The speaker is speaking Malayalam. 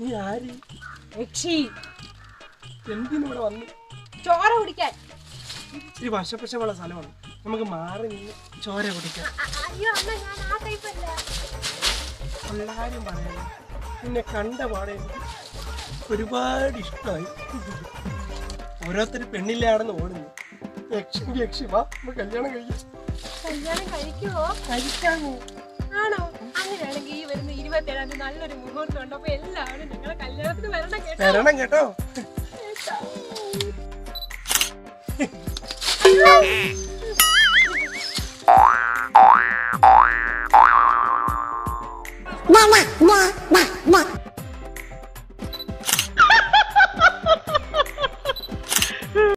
നീ ആര് യക്ഷി എന്തിനിവിടെ വന്നു ചോര കുടിക്കാൻ ഇച്ചിരി വശപ്പശമുള്ള സ്ഥലമാണ് നമുക്ക് മാറി നിന്ന് ചോര കുടിക്കാം അയ്യോ അമ്മ ഞാൻ ആ ടൈപ്പ് അല്ല എല്ലാരും പറയാം നിന്നെ കണ്ട പാടെ എനിക്ക് ഒരുപാട് ഇഷ്ടമായി ഓരോരുത്തർ പെണ്ണില്ലാണെന്ന് ഓടുന്നു യക്ഷി യക്ഷി വാ നമുക്ക് കല്യാണം കഴിക്കാം കല്യാണം കഴിക്കുമോ കഴിക്കാമോ ആണോ അങ്ങനെയാണെങ്കിൽ ഈ വരുന്ന ഇരുപത്തേഴാം തീയതി നല്ലൊരു മുഹൂർത്തം ഉണ്ട് അപ്പൊ എല്ലാവരും ഞങ്ങളെ കല്യാണത്തിന് വരണം കേട്ടോ തരണം കേട്ടോ Mama, mama.